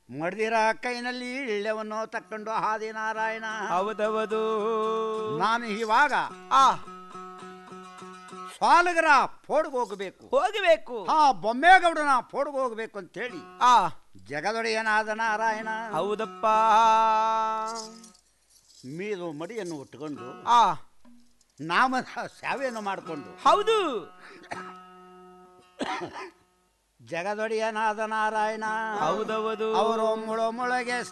ಮಡ್ದಿರ ಕೈನಲ್ಲಿ ಇಳ್ಳೆವನ್ನು ತಕ್ಕೊಂಡು ಹಾದಿ ನಾರಾಯಣ ಹೌದವದು ನಾನು ಇವಾಗ ಆ ಸ್ವಾಲಗರ ಫೋಡ್ಗೆ ಹೋಗಬೇಕು ಹೋಗಬೇಕು ಆ ಬೊಮ್ಮೇಗೌಡನ ಫೋಡ್ಗೆ ಹೋಗ್ಬೇಕು ಅಂತೇಳಿ ಆ ಜಗದೊಡೆಯನಾದ ನಾರಾಯಣ ಹೌದಪ್ಪ ಮೀದು ಮಡಿಯನ್ನು ಉಟ್ಕೊಂಡು ಆ ನಾಮದ ಸೇವೆಯನ್ನು ಮಾಡಿಕೊಂಡು ಹೌದು ಜಗದೊಡೆಯನಾದ ನಾರಾಯಣ ಹೌದವದು ಅವರು ಮುಳ ಮುಳಗೆ